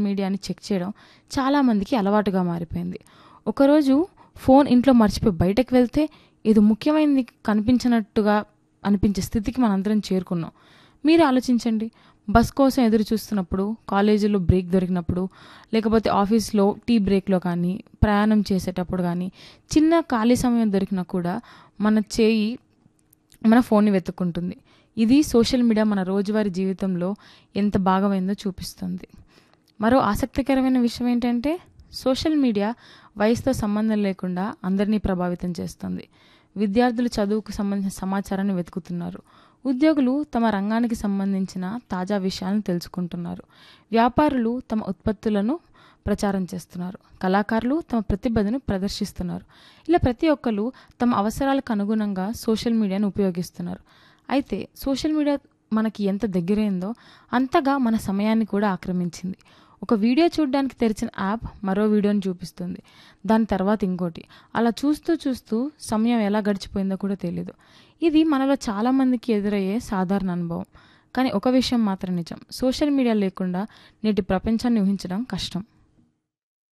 మీడియాని చెక్ చేయడం చాలామందికి అలవాటుగా మారిపోయింది ఒకరోజు ఫోన్ ఇంట్లో మర్చిపోయి బయటకు వెళ్తే ఇది ముఖ్యమైనది కనిపించినట్టుగా అనిపించే స్థితికి మనందరం చేరుకున్నాం మీరు ఆలోచించండి బస్ కోసం ఎదురు చూస్తున్నప్పుడు కాలేజీలో బ్రేక్ దొరికినప్పుడు లేకపోతే ఆఫీస్లో టీ బ్రేక్లో కానీ ప్రయాణం చేసేటప్పుడు కానీ చిన్న ఖాళీ సమయం దొరికినా కూడా మన చేయి మన ఫోన్ని వెతుక్కుంటుంది ఇది సోషల్ మీడియా మన రోజువారీ జీవితంలో ఎంత భాగమైందో చూపిస్తుంది మరో ఆసక్తికరమైన విషయం ఏంటంటే సోషల్ మీడియా వయసుతో సంబంధం లేకుండా అందరినీ ప్రభావితం చేస్తుంది విద్యార్థులు చదువుకు సంబంధించిన సమాచారాన్ని వెతుకుతున్నారు ఉద్యోగులు తమ రంగానికి సంబంధించిన తాజా విషయాలను తెలుసుకుంటున్నారు వ్యాపారులు తమ ఉత్పత్తులను ప్రచారం చేస్తున్నారు కళాకారులు తమ ప్రతిభను ప్రదర్శిస్తున్నారు ఇలా ప్రతి ఒక్కరు తమ అవసరాలకు అనుగుణంగా సోషల్ మీడియాను ఉపయోగిస్తున్నారు అయితే సోషల్ మీడియా మనకి ఎంత దగ్గరైందో అంతగా మన సమయాన్ని కూడా ఆక్రమించింది ఒక వీడియో చూడడానికి తెరిచిన యాప్ మరో వీడియోని చూపిస్తుంది దాని తర్వాత ఇంకోటి అలా చూస్తూ చూస్తూ సమయం ఎలా గడిచిపోయిందో కూడా తెలియదు ఇది మనలో చాలామందికి ఎదురయ్యే సాధారణ అనుభవం కానీ ఒక విషయం మాత్రం నిజం సోషల్ మీడియా లేకుండా నేటి ప్రపంచాన్ని ఊహించడం కష్టం